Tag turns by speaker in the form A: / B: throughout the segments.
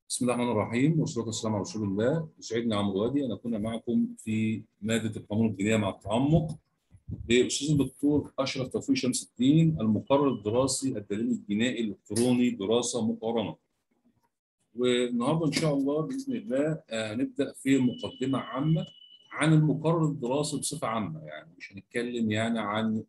A: بسم الله الرحمن الرحيم والصلاه والسلام على رسول الله يسعدني عمرو وادي ان اكون معكم في ماده القانون الدينيه مع التعمق لاستاذ الدكتور اشرف توفيق شمس الدين المقرر الدراسي الدليل الجنائي الالكتروني دراسه مقارنه. والنهارده ان شاء الله باذن الله هنبدا في مقدمه عامه عن المقرر الدراسي بصفه عامه يعني مش هنتكلم يعني عن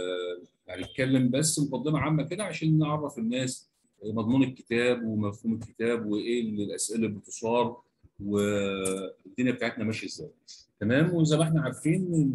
A: هنتكلم بس مقدمه عامه كده عشان نعرف الناس مضمون الكتاب ومفهوم الكتاب وايه الاسئله اللي بتثار والدنيا بتاعتنا ماشيه ازاي تمام وزي ما احنا عارفين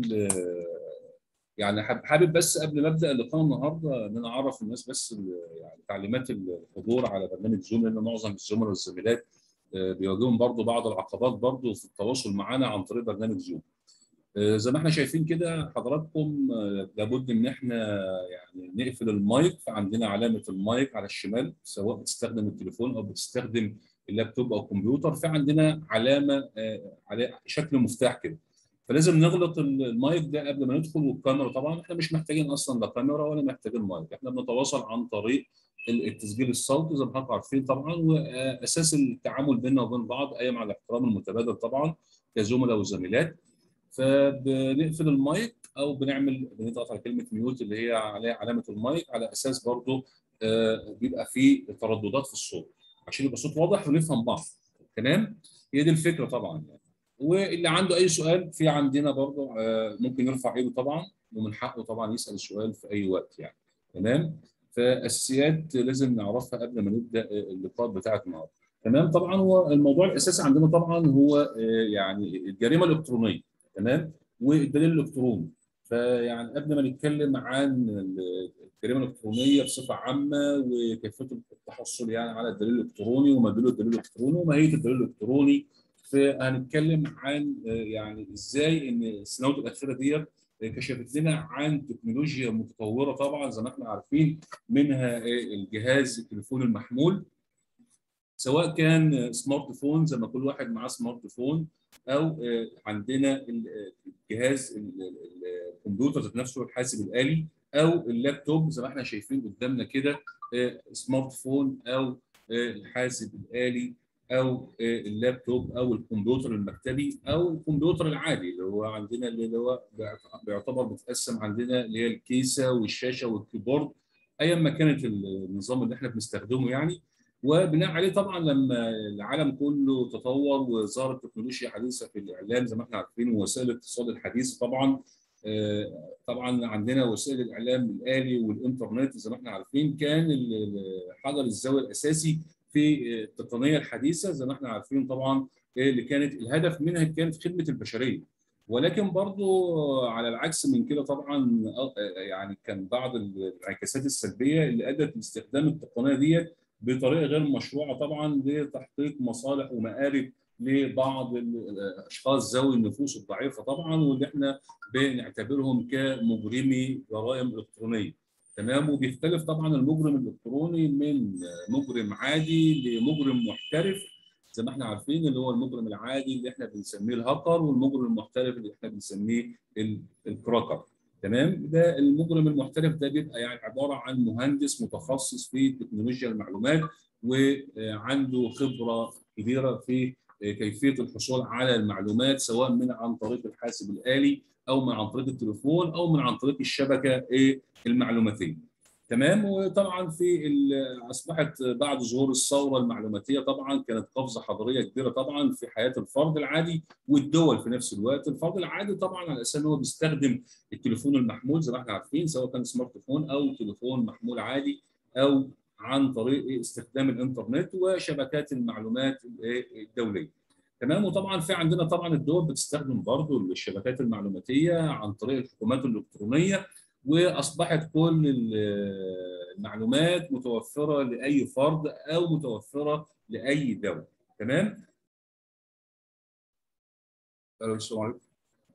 A: يعني حابب بس قبل ما ابدا اللقاء النهارده ان انا اعرف الناس بس يعني تعليمات الحضور على برنامج زوم لان معظم الزملاء والزميلات بيواجههم برضو بعض العقبات برضو في التواصل معنا عن طريق برنامج زوم زي ما احنا شايفين كده حضراتكم لابد ان احنا يعني نقفل المايك فعندنا علامه المايك على الشمال سواء بتستخدم التليفون او بتستخدم اللابتوب او الكمبيوتر فعندنا علامه على شكل مفتاح كده فلازم نغلق المايك ده قبل ما ندخل والكاميرا طبعا احنا مش محتاجين اصلا لا كاميرا ولا محتاجين مايك احنا بنتواصل عن طريق التسجيل الصوتي زي ما حضراتكم عارفين طبعا واساس التعامل بيننا وبين بعض قايم على الاحترام المتبادل طبعا كزملاء وزميلات فبنقفل المايك او بنعمل بنضغط على كلمه ميوت اللي هي عليها علامه المايك على اساس برضه بيبقى فيه ترددات في الصوت عشان يبقى الصوت واضح ونفهم بعض تمام هي دي الفكره طبعا يعني واللي عنده اي سؤال في عندنا برضه ممكن يرفع ايده طبعا ومن حقه طبعا يسال السؤال في اي وقت يعني تمام فاساسيات لازم نعرفها قبل ما نبدا اللقاء بتاعك النهارده تمام طبعا هو الموضوع الاساسي عندنا طبعا هو يعني الجريمه الالكترونيه تمام والدليل الالكتروني فيعني قبل ما نتكلم عن الجريمه الالكترونيه بصفه عامه وكيفيه التحصل يعني على الدليل الالكتروني ومدلول الدليل الالكتروني وماهيه الدليل الالكتروني فهنتكلم عن يعني ازاي ان السنوات الاخيره ديت كشفت لنا عن تكنولوجيا متطوره طبعا زي ما احنا عارفين منها الجهاز التليفون المحمول سواء كان سمارت فون زي ما كل واحد معاه سمارت فون او عندنا الجهاز الكمبيوتر ذات نفسه الحاسب الالي او اللابتوب زي ما احنا شايفين قدامنا كده سمارت فون او الحاسب الالي او اللابتوب او الكمبيوتر المكتبي او الكمبيوتر العادي اللي هو عندنا اللي هو بيعتبر بتقسم عندنا اللي هي الكيسه والشاشه والكيبورد ايا ما كانت النظام اللي احنا بنستخدمه يعني وبناء عليه طبعا لما العالم كله تطور وظهرت تكنولوجيا حديثه في الاعلام زي ما احنا عارفين ووسائل الاتصال الحديثه طبعا طبعا عندنا وسائل الاعلام الالي والانترنت زي ما احنا عارفين كان حجر الزاويه الاساسي في التقنيه الحديثه زي ما احنا عارفين طبعا اللي كانت الهدف منها كانت خدمه البشريه ولكن برضو على العكس من كده طبعا يعني كان بعض الانعكاسات السلبيه اللي ادت لاستخدام التقنيه ديت بطريقه غير مشروعه طبعا لتحقيق مصالح ومآرب لبعض الاشخاص ذوي النفوس الضعيفه طبعا واللي احنا بنعتبرهم كمجرمي جرائم الكترونيه تمام وبيختلف طبعا المجرم الالكتروني من مجرم عادي لمجرم محترف زي ما احنا عارفين اللي هو المجرم العادي اللي احنا بنسميه الهاكر والمجرم المحترف اللي احنا بنسميه الكراكر تمام ده المجرم المحترف ده بيبقى يعني عباره عن مهندس متخصص في تكنولوجيا المعلومات وعنده خبره كبيره في كيفيه الحصول على المعلومات سواء من عن طريق الحاسب الالي او من عن طريق التليفون او من عن طريق الشبكه المعلوماتيه تمام وطبعا في اصبحت بعد ظهور الثوره المعلوماتيه طبعا كانت قفزه حضاريه كبيره طبعا في حياه الفرد العادي والدول في نفس الوقت الفرد العادي طبعا على اساس ان هو بيستخدم التليفون المحمول زي ما احنا عارفين سواء كان سمارت فون او تليفون محمول عادي او عن طريق استخدام الانترنت وشبكات المعلومات الدوليه تمام وطبعا في عندنا طبعا الدول بتستخدم برضه الشبكات المعلوماتيه عن طريق الحكومات الالكترونيه واصبحت كل المعلومات متوفره لاي فرد او متوفره لاي دوله تمام السلام عليكم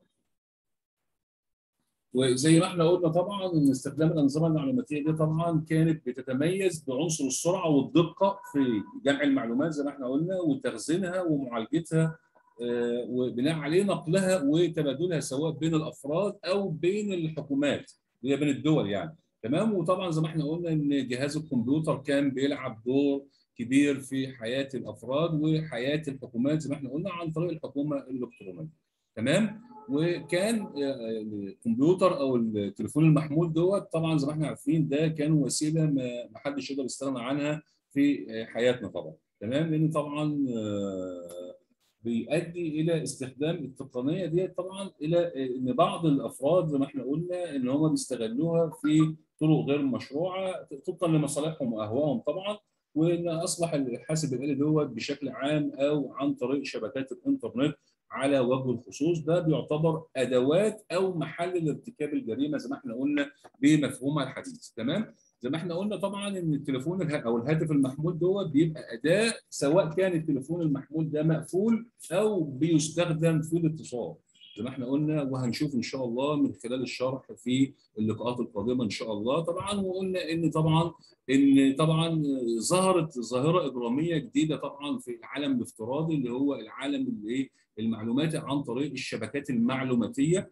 A: وزي ما احنا قلنا طبعا ان استخدام الانظمه المعلوماتيه دي طبعا كانت بتتميز بعنصر السرعه والدقه في جمع المعلومات زي ما احنا قلنا وتخزينها ومعالجتها وبناء عليه نقلها وتبادلها سواء بين الافراد او بين الحكومات اللي هي بين الدول يعني تمام وطبعا زي ما احنا قلنا ان جهاز الكمبيوتر كان بيلعب دور كبير في حياه الافراد وحياه الحكومات زي ما احنا قلنا عن طريق الحكومه الالكترونيه تمام وكان الكمبيوتر او التليفون المحمول دوت طبعا زي ما احنا عارفين ده كان وسيله ما حدش يقدر يستغنى عنها في حياتنا طبعا تمام لان طبعا بيؤدي الى استخدام التقنيه ديت طبعا الى ان بعض الافراد زي ما احنا قلنا ان هم بيستغلوها في طرق غير مشروعه طبقا لمصالحهم واهوائهم طبعا وان اصبح الحاسب الالي دوت بشكل عام او عن طريق شبكات الانترنت على وجه الخصوص ده بيعتبر ادوات او محل لارتكاب الجريمه زي ما احنا قلنا بمفهومها الحديث تمام زي ما احنا قلنا طبعا ان التليفون او الهاتف المحمول دوت بيبقى اداه سواء كان التليفون المحمول ده مقفول او بيستخدم في الاتصال زي ما احنا قلنا وهنشوف ان شاء الله من خلال الشرح في اللقاءات القادمه ان شاء الله طبعا وقلنا ان طبعا ان طبعا ظهرت ظاهره اجراميه جديده طبعا في العالم الافتراضي اللي هو العالم اللي المعلوماتي عن طريق الشبكات المعلوماتيه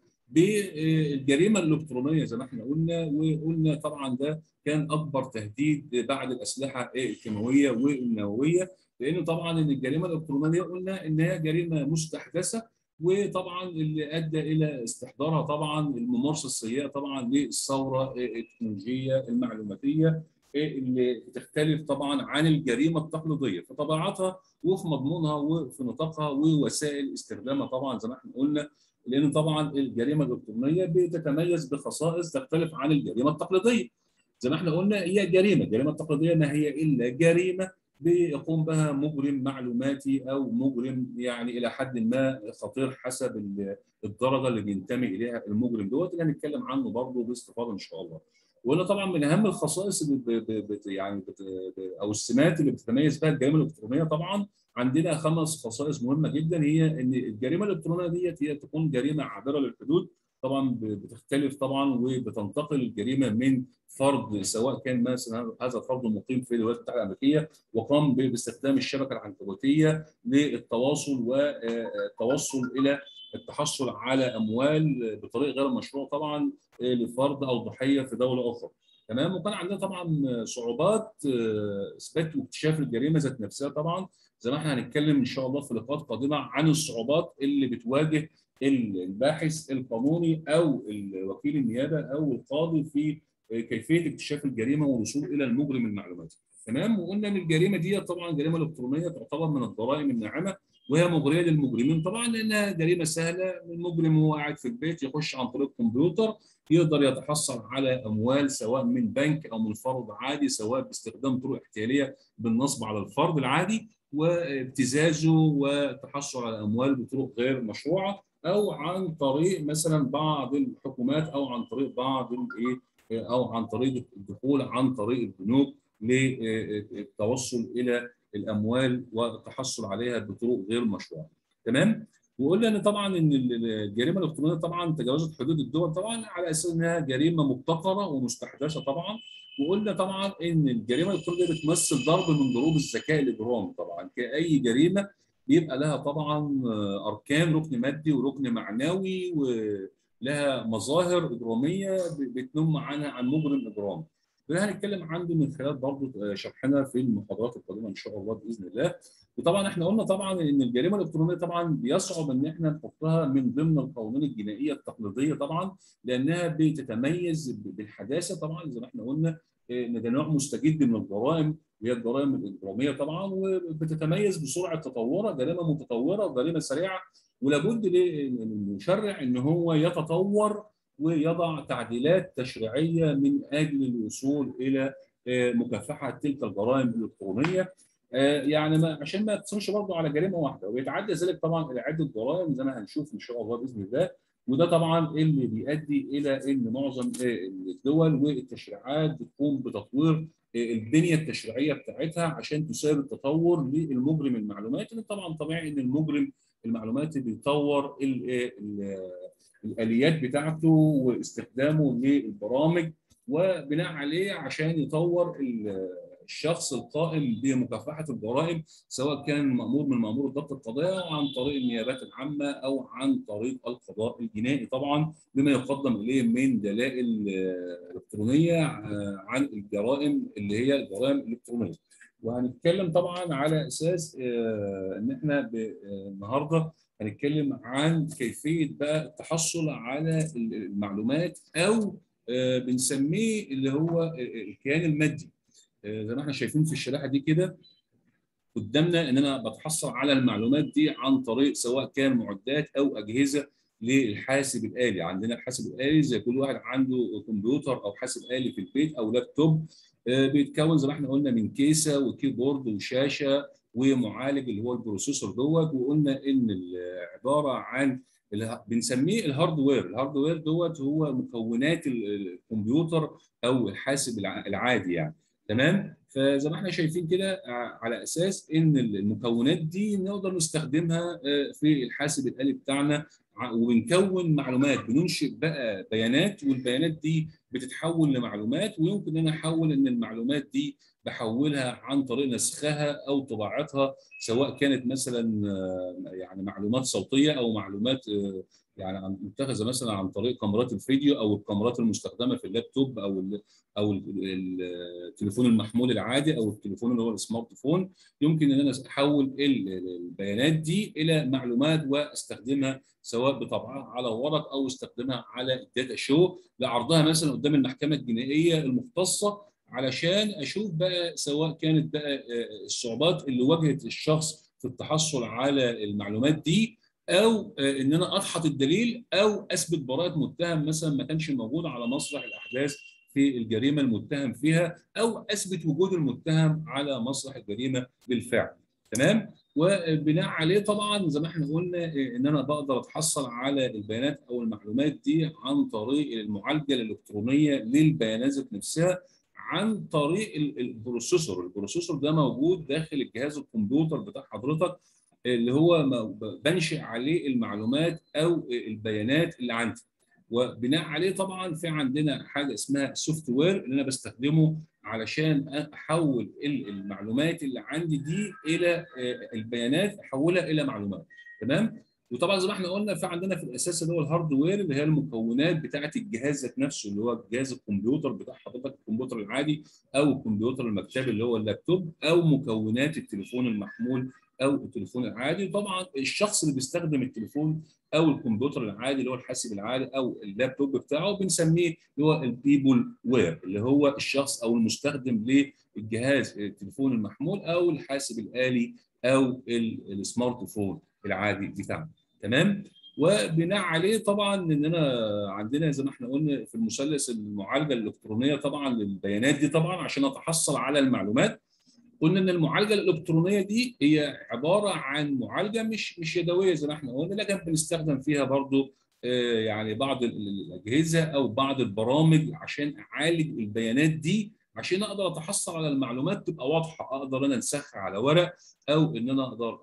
A: بالجريمه الالكترونيه زي ما احنا قلنا وقلنا طبعا ده كان اكبر تهديد بعد الاسلحه الكيماويه والنوويه لان طبعا ان الجريمه الالكترونيه قلنا ان هي جريمه مستحدثه وطبعا اللي ادى الى استحضارها طبعا الممارسه السيئه طبعا للثوره التكنولوجيه المعلوماتيه اللي بتختلف طبعا عن الجريمه التقليديه في طبيعتها وفي مضمونها وفي نطاقها ووسائل استخدامها طبعا زي ما احنا قلنا لان طبعا الجريمه الالكترونيه بتتميز بخصائص تختلف عن الجريمه التقليديه. زي ما احنا قلنا هي جريمه، الجريمه التقليديه ما هي الا جريمه بيقوم بها مجرم معلوماتي او مجرم يعني الى حد ما خطير حسب الدرجه اللي بينتمي اليها المجرم دوت اللي هنتكلم عنه برضه باستفاضه ان شاء الله. وهنا طبعا من اهم الخصائص اللي بت يعني بت او السمات اللي بتتميز بها الجريمه الالكترونيه طبعا عندنا خمس خصائص مهمه جدا هي ان الجريمه الالكترونيه ديت هي تكون جريمه عابره للحدود طبعا بتختلف طبعا وبتنتقل الجريمه من فرد سواء كان مثلا هذا الفرد مقيم في الولايات المتحده الامريكيه وقام باستخدام الشبكه العنكبوتيه للتواصل والتوصل الى التحصل على اموال بطريقه غير مشروعه طبعا لفرد او ضحيه في دوله اخرى. تمام وكان عندنا طبعا صعوبات اثبات واكتشاف الجريمه ذات نفسها طبعا زي ما احنا هنتكلم ان شاء الله في لقاءات قادمه عن الصعوبات اللي بتواجه الباحث القانوني او وكيل النيابه او القاضي في كيفيه اكتشاف الجريمه والوصول الى المجرم المعلوماتي. تمام وقلنا ان الجريمه دي طبعا الجريمه الالكترونيه تعتبر من الجرائم الناعمه وهي مغريه للمجرمين طبعا لانها جريمه سهله المجرم وهو قاعد في البيت يخش عن طريق الكمبيوتر يقدر يتحصل على اموال سواء من بنك او من فرد عادي سواء باستخدام طرق احتياليه بالنصب على الفرد العادي وابتزازه والتحصل على اموال بطرق غير مشروعه او عن طريق مثلا بعض الحكومات او عن طريق بعض الايه او عن طريق الدخول عن طريق البنوك للتوصل الى الاموال والتحصل عليها بطرق غير مشروعه تمام وقلنا ان طبعا ان الجريمه الالكترونيه طبعا تجاوزت حدود الدول طبعا على اساس انها جريمه مبتكره ومستحدثه طبعا وقلنا طبعا ان الجريمه الالكترونيه بتمثل ضرب من ضروب الذكاء الاجرامي طبعا كاي جريمه بيبقى لها طبعا اركان ركن مادي وركن معنوي ولها مظاهر اجراميه بتنم عنها عن مجرم اجرامي ده هنتكلم عنه من خلال برضه شرحنا في المحاضرات القادمه ان شاء الله باذن الله وطبعا احنا قلنا طبعا ان الجريمه الالكترونيه طبعا بيصعب ان احنا نحطها من ضمن القوانين الجنائيه التقليديه طبعا لانها بتتميز بالحداثه طبعا زي ما احنا قلنا ان ده نوع مستجد من الجرائم وهي الجرائم الاجراميه طبعا وبتتميز بسرعه تطورها جريمه متطوره وجريمه سريعه ولابد للمشرع ان هو يتطور ويضع تعديلات تشريعيه من اجل الوصول الى مكافحه تلك الجرائم الالكترونيه يعني ما عشان ما يقتصرش برضه على جريمه واحده ويتعدى ذلك طبعا الى عده جرائم زي ما هنشوف ان شاء الله باذن الله وده طبعا اللي بيؤدي الى ان معظم الدول والتشريعات بتقوم بتطوير البنيه التشريعيه بتاعتها عشان تساعد التطور للمجرم المعلوماتي اللي طبعا طبيعي ان المجرم المعلوماتي بيطور ال ال الاليات بتاعته واستخدامه للبرامج وبناء عليه عشان يطور الشخص القائم بمكافحه الجرائم سواء كان مامور من مامور الضبط القضائي او عن طريق النيابات العامه او عن طريق القضاء الجنائي طبعا بما يقدم اليه من دلائل الكترونيه عن الجرائم اللي هي الجرائم الالكترونيه. وهنتكلم طبعا على اساس ان احنا النهارده هنتكلم عن كيفيه بقى التحصل على المعلومات او بنسميه اللي هو الكيان المادي زي ما احنا شايفين في الشريحه دي كده قدامنا ان انا بتحصل على المعلومات دي عن طريق سواء كان معدات او اجهزه للحاسب الالي عندنا الحاسب الالي زي كل واحد عنده كمبيوتر او حاسب الي في البيت او لابتوب بيتكون زي ما احنا قلنا من كيسه وكيبورد وشاشه ومعالج اللي هو البروسيسور دوت وقلنا ان عباره عن بنسميه الهاردوير الهاردوير دوت هو مكونات الكمبيوتر او الحاسب العادي يعني تمام فزي ما احنا شايفين كده على اساس ان المكونات دي نقدر نستخدمها في الحاسب الالي بتاعنا وبنكون معلومات بننشئ بقى بيانات والبيانات دي بتتحول لمعلومات ويمكن ان انا احول ان المعلومات دي بحولها عن طريق نسخها او طباعتها سواء كانت مثلا يعني معلومات صوتيه او معلومات يعني متخذه مثلا عن طريق كاميرات الفيديو او الكاميرات المستخدمه في اللابتوب او ال او التليفون المحمول العادي او التليفون اللي هو السمارت فون يمكن ان انا احول البيانات دي الى معلومات واستخدمها سواء بطبعها على ورق او استخدمها على الداتا شو لعرضها مثلا قدام المحكمه الجنائيه المختصه علشان اشوف بقى سواء كانت بقى الصعوبات اللي واجهت الشخص في التحصل على المعلومات دي او ان انا اضحط الدليل او اثبت براءه متهم مثلا ما كانش موجود على مسرح الاحداث في الجريمه المتهم فيها او اثبت وجود المتهم على مسرح الجريمه بالفعل تمام وبناء عليه طبعا زي ما احنا قلنا ان انا بقدر اتحصل على البيانات او المعلومات دي عن طريق المعالجه الالكترونيه للبيانات ذات نفسها عن طريق البروسيسور البروسيسور ده موجود داخل الجهاز الكمبيوتر بتاع حضرتك اللي هو بنشئ عليه المعلومات او البيانات اللي عندي وبناء عليه طبعا في عندنا حاجه اسمها السوفت وير اللي انا بستخدمه علشان احول المعلومات اللي عندي دي الى البيانات احولها الى معلومات تمام وطبعا زي ما احنا قلنا في عندنا في الاساس اللي هو الهاردوير اللي هي المكونات بتاعه الجهاز ذات نفسه اللي هو جهاز الكمبيوتر بتاع حضرتك الكمبيوتر العادي او الكمبيوتر المكتبي اللي هو اللابتوب او مكونات التليفون المحمول او التليفون العادي وطبعا الشخص اللي بيستخدم التليفون او الكمبيوتر العادي اللي هو الحاسب العادي او اللابتوب بتاعه بنسميه اللي هو البيبول وير اللي هو الشخص او المستخدم للجهاز التليفون المحمول او الحاسب الالي او السمارت فون العادي بتاعنا تمام وبناء عليه طبعا اننا عندنا زي ما احنا قلنا في المثلث المعالجه الالكترونيه طبعا للبيانات دي طبعا عشان اتحصل على المعلومات قلنا ان المعالجه الالكترونيه دي هي عباره عن معالجه مش مش يدويه زي ما احنا قلنا لكن بنستخدم فيها برضو يعني بعض الاجهزه او بعض البرامج عشان اعالج البيانات دي عشان اقدر اتحصل على المعلومات تبقى واضحه اقدر انا انسخها على ورق او ان انا اقدر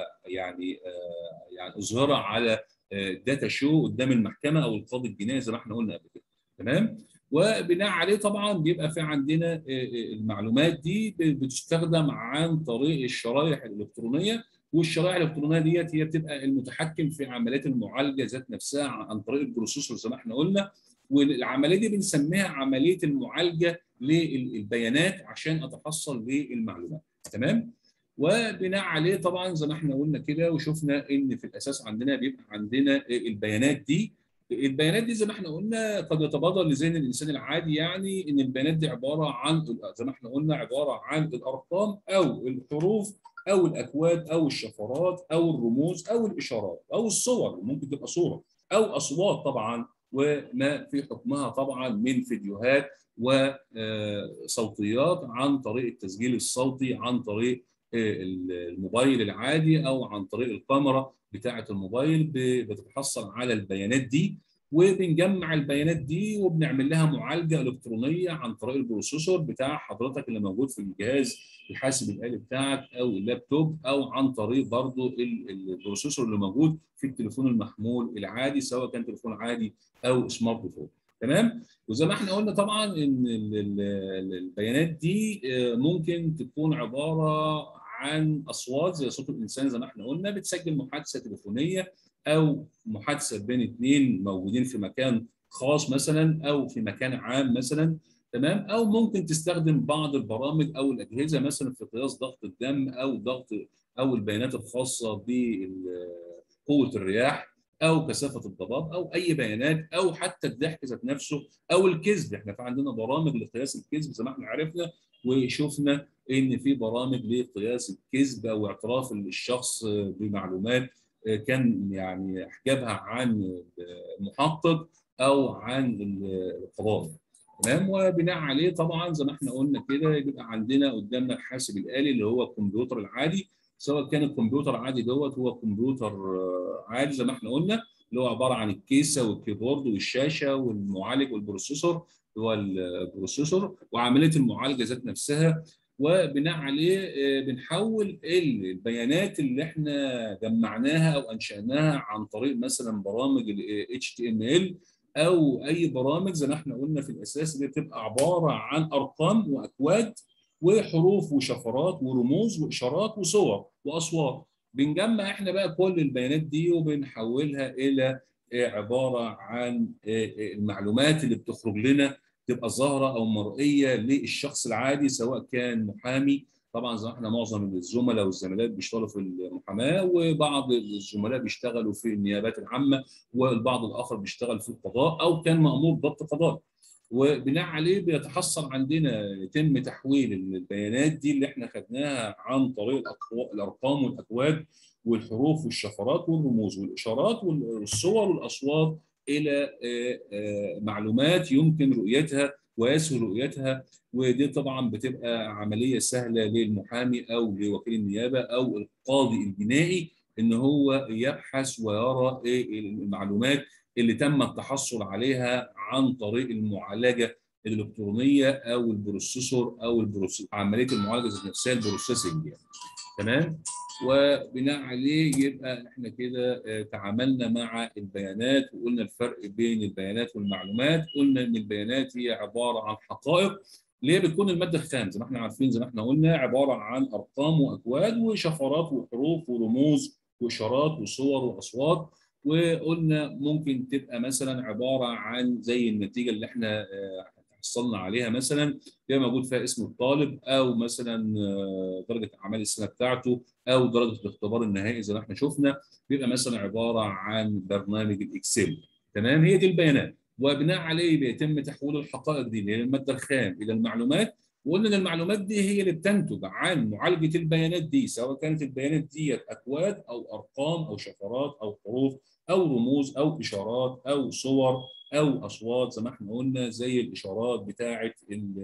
A: يعني يعني اظهرها على داتا شو قدام المحكمه او القاضي الجنائي زي ما احنا قلنا قبل كده تمام وبناء عليه طبعا بيبقى في عندنا المعلومات دي بتستخدم عن طريق الشرائح الالكترونيه والشرائح الالكترونيه ديت هي بتبقى المتحكم في عمليات المعالجه ذات نفسها عن طريق البروسيسور زي ما احنا قلنا والعمليه دي بنسميها عمليه المعالجه للبيانات عشان اتحصل للمعلومات تمام وبناء عليه طبعا زي ما احنا قلنا كده وشفنا ان في الاساس عندنا بيبقى عندنا البيانات دي البيانات دي زي ما احنا قلنا قد يتبادر لذهن الانسان العادي يعني ان البيانات دي عباره عن زي ما احنا قلنا عباره عن الارقام او الحروف او الاكواد او الشفرات او الرموز او الاشارات او الصور ممكن تبقى صوره او اصوات طبعا وما في حكمها طبعا من فيديوهات وصوتيات عن طريق التسجيل الصوتي عن طريق الموبايل العادي او عن طريق الكاميرا بتاعه الموبايل بتتحصل على البيانات دي وبنجمع البيانات دي وبنعمل لها معالجه الكترونيه عن طريق البروسيسور بتاع حضرتك اللي موجود في الجهاز الحاسب الالي بتاعك او اللابتوب او عن طريق برضه البروسيسور اللي موجود في التليفون المحمول العادي سواء كان تليفون عادي او سمارت فون تمام وزي ما احنا قلنا طبعا ان البيانات دي ممكن تكون عباره عن اصوات زي صوت الانسان زي ما احنا قلنا بتسجل محادثه تليفونيه او محادثه بين اثنين موجودين في مكان خاص مثلا او في مكان عام مثلا تمام او ممكن تستخدم بعض البرامج او الاجهزه مثلا في قياس ضغط الدم او ضغط او البيانات الخاصه بقوه الرياح او كثافه الضباب او اي بيانات او حتى الضحك ذات نفسه او الكذب احنا في عندنا برامج لقياس الكذب زي ما احنا عرفنا وشفنا ان في برامج لقياس الكذب او اعتراف الشخص بمعلومات كان يعني حجابها عن المحقق او عن القضاء تمام وبناء عليه طبعا زي ما احنا قلنا كده بيبقى عندنا قدامنا الحاسب الالي اللي هو الكمبيوتر العادي سواء كان الكمبيوتر عادي دوت هو كمبيوتر عادي زي ما احنا قلنا اللي هو عباره عن الكيسه والكيبورد والشاشه والمعالج والبروسيسور هو البروسيسور وعمليه المعالجه ذات نفسها وبناء عليه بنحول البيانات اللي احنا جمعناها او انشاناها عن طريق مثلا برامج ال HTML او اي برامج زي ما احنا قلنا في الاساس اللي بتبقى عباره عن ارقام واكواد وحروف وشفرات ورموز واشارات وصور واصوات بنجمع احنا بقى كل البيانات دي وبنحولها الى عباره عن المعلومات اللي بتخرج لنا تبقى ظاهره او مرئيه للشخص العادي سواء كان محامي طبعا زي ما احنا معظم الزملاء والزميلات بيشتغلوا في المحاماه وبعض الزملاء بيشتغلوا في النيابات العامه والبعض الاخر بيشتغل في القضاء او كان مامور ضبط قضائي وبناء عليه بيتحصل عندنا يتم تحويل البيانات دي اللي احنا خدناها عن طريق الارقام والاكواد والحروف والشفرات والرموز والاشارات والصور والاصوات الى معلومات يمكن رؤيتها ويسهل رؤيتها ودي طبعا بتبقى عمليه سهله للمحامي او لوكيل النيابه او القاضي الجنائي ان هو يبحث ويرى ايه المعلومات اللي تم التحصل عليها عن طريق المعالجه الالكترونيه او البروسيسور او البروسيس عمليه المعالجه ذات نفسها البروسيسنج يعني تمام وبناء عليه يبقى احنا كده تعاملنا مع البيانات وقلنا الفرق بين البيانات والمعلومات قلنا ان البيانات هي عباره عن حقائق اللي هي بتكون الماده الخام زي ما احنا عارفين زي ما احنا قلنا عباره عن ارقام واكواد وشفرات وحروف ورموز واشارات وصور واصوات وقلنا ممكن تبقى مثلا عباره عن زي النتيجه اللي احنا حصلنا عليها مثلا بيبقى موجود فيها اسم الطالب او مثلا درجه اعمال السنه بتاعته او درجه الاختبار النهائي زي ما احنا شفنا بيبقى مثلا عباره عن برنامج الاكسل تمام هي دي البيانات وبناء عليه بيتم تحويل الحقائق دي اللي هي الماده الخام الى المعلومات وقلنا ان المعلومات دي هي اللي بتنتج عن معالجه البيانات دي سواء كانت البيانات دي اكواد او ارقام او شفرات او حروف او رموز او اشارات او صور او اصوات زي ما احنا قلنا زي الاشارات بتاعه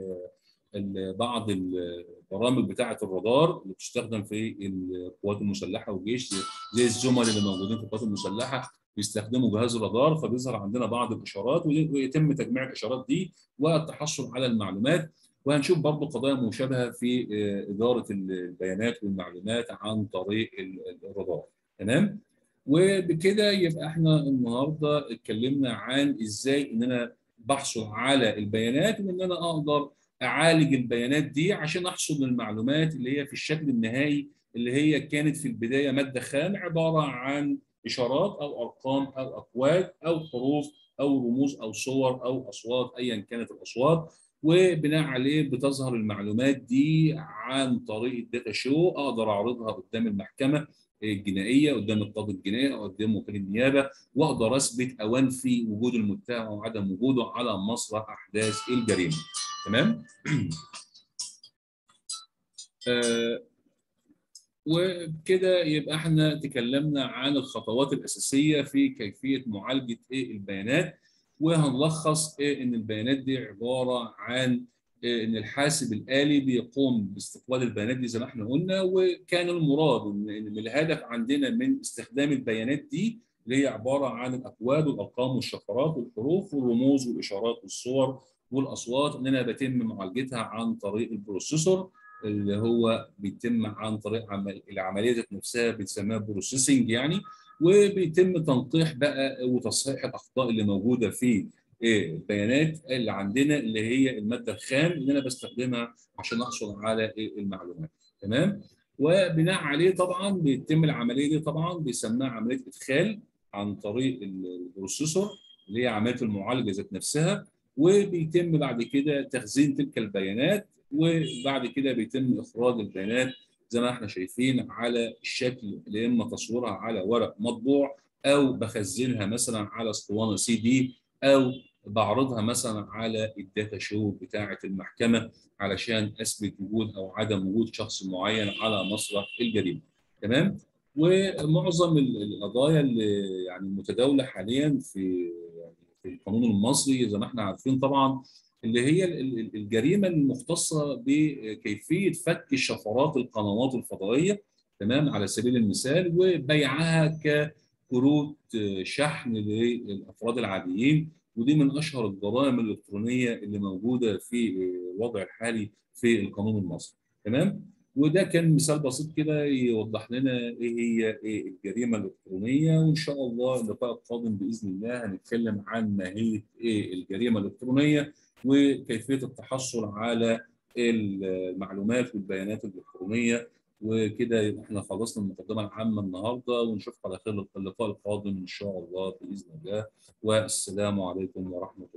A: بعض البرامج بتاعه الرادار اللي بتستخدم في القوات المسلحه والجيش زي الزملاء اللي موجودين في القوات المسلحه بيستخدموا جهاز الرادار فبيظهر عندنا بعض الاشارات ويتم تجميع الاشارات دي والتحصل على المعلومات وهنشوف برضه قضايا مشابهه في اداره البيانات والمعلومات عن طريق الرادار تمام وبكده يبقى احنا النهارده اتكلمنا عن ازاي ان انا بحصل على البيانات وان انا اقدر اعالج البيانات دي عشان احصل للمعلومات اللي هي في الشكل النهائي اللي هي كانت في البدايه ماده خام عباره عن اشارات او ارقام او اكواد او حروف او رموز او صور او اصوات ايا كانت الاصوات وبناء عليه بتظهر المعلومات دي عن طريق الداتا شو اقدر اعرضها قدام المحكمه الجنائيه قدام القاضي الجنائي او قدام وكيل النيابه واقدر اثبت او انفي وجود المتهم او عدم وجوده على مسرح احداث الجريمه تمام آه وبكده يبقى احنا تكلمنا عن الخطوات الاساسيه في كيفيه معالجه ايه البيانات وهنلخص ايه ان البيانات دي عباره عن ان الحاسب الالي بيقوم باستقبال البيانات دي زي ما احنا قلنا وكان المراد ان الهدف عندنا من استخدام البيانات دي اللي هي عباره عن الاكواد والارقام والشفرات والحروف والرموز والاشارات والصور والاصوات اننا بيتم معالجتها عن طريق البروسيسور اللي هو بيتم عن طريق عمل العمليه ذات نفسها بتسميها بروسيسنج يعني وبيتم تنقيح بقى وتصحيح الاخطاء اللي موجوده في البيانات اللي عندنا اللي هي الماده الخام اللي انا بستخدمها عشان احصل على المعلومات تمام وبناء عليه طبعا بيتم العمليه دي طبعا بيسموها عمليه ادخال عن طريق البروسيسور اللي هي عمليه المعالجه ذات نفسها وبيتم بعد كده تخزين تلك البيانات وبعد كده بيتم اخراج البيانات زي ما احنا شايفين على الشكل يا اما تصويرها على ورق مطبوع او بخزنها مثلا على اسطوانه سي دي او بعرضها مثلا على الداتا شو بتاعه المحكمه علشان اثبت وجود او عدم وجود شخص معين على مسرح الجريمه تمام ومعظم القضايا اللي يعني متداوله حاليا في في القانون المصري زي ما احنا عارفين طبعا اللي هي الجريمه المختصه بكيفيه فك شفرات القنوات الفضائيه تمام على سبيل المثال وبيعها ككروت شحن للافراد العاديين ودي من اشهر الجرائم الالكترونيه اللي موجوده في الوضع الحالي في القانون المصري تمام وده كان مثال بسيط كده يوضح لنا ايه هي ايه الجريمه الالكترونيه وان شاء الله اللقاء القادم باذن الله هنتكلم عن ماهيه ايه الجريمه الالكترونيه وكيفيه التحصل على المعلومات والبيانات الالكترونيه وكده احنا خلصنا المقدمه العامه النهارده ونشوفكم على خير اللقاء القادم ان شاء الله باذن الله والسلام عليكم ورحمه الله